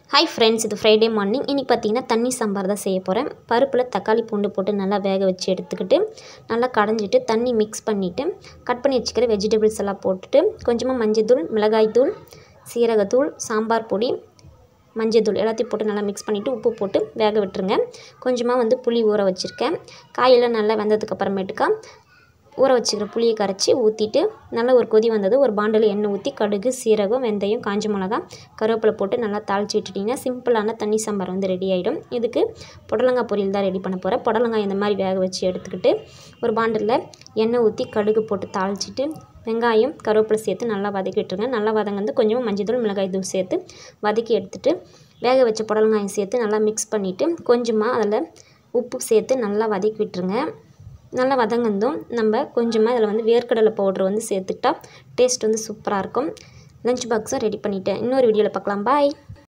hi friends இது Friday morning இன்றைக்கி பார்த்தீங்கன்னா தண்ணி சாம்பார் தான் செய்ய போகிறேன் பருப்பில் தக்காளி பூண்டு போட்டு நல்லா வேக வச்சு எடுத்துக்கிட்டு நல்லா கடைஞ்சிட்டு தண்ணி மிக்ஸ் பண்ணிவிட்டு கட் பண்ணி வச்சுக்கிற வெஜிடபிள்ஸ் எல்லாம் போட்டுட்டு கொஞ்சமாக மஞ்சள்தூள் மிளகாய்த்தூள் சீரகத்தூள் சாம்பார் பொடி மஞ்சள்தூள் எல்லாத்தையும் போட்டு நல்லா மிக்ஸ் பண்ணிவிட்டு உப்பு போட்டு வேக விட்டுருங்க கொஞ்சமாக வந்து புளி ஊற வச்சுருக்கேன் காயெல்லாம் நல்லா வெந்ததுக்கு அப்புறமேட்டுக்கா ஊற வச்சுக்கிற புளியை கரைச்சி ஊற்றிட்டு நல்லா ஒரு கொதி வந்தது ஒரு பாண்டில் எண்ணெய் ஊற்றி கடுகு சீரகம் வெந்தயம் காஞ்ச மிளகா கருவேப்பிலை போட்டு நல்லா தாளித்து விட்டுட்டிங்கன்னா சிம்பிளான தண்ணி சாம்பார் வந்து ரெடி ஆகிடும் இதுக்கு புடலங்காய் பொரியல் தான் ரெடி பண்ண போகிறேன் புடலங்காய் இந்த மாதிரி வேக வச்சு எடுத்துக்கிட்டு ஒரு பாண்டில் எண்ணெய் ஊற்றி கடுகு போட்டு தாளிச்சிட்டு வெங்காயம் கருவேப்பிலை சேர்த்து நல்லா வதக்கி விட்டுருங்க நல்லா வதங்கந்து கொஞ்சமாக மஞ்சள் மிளகாய் தூள் சேர்த்து வதக்கி எடுத்துட்டு வேக வச்ச புடலங்காயம் சேர்த்து நல்லா மிக்ஸ் பண்ணிவிட்டு கொஞ்சமாக அதில் உப்பு சேர்த்து நல்லா வதக்கி விட்டுருங்க நல்லா வதங்கந்தும் நம்ம கொஞ்சமாக இதில் வந்து வேர்க்கடலை பவுட்ரு வந்து சேர்த்துக்கிட்டா டேஸ்ட் வந்து சூப்பராக இருக்கும் லஞ்ச் பாக்ஸும் ரெடி பண்ணிட்டேன் இன்னொரு வீடியோவில் பார்க்கலாம் பாய்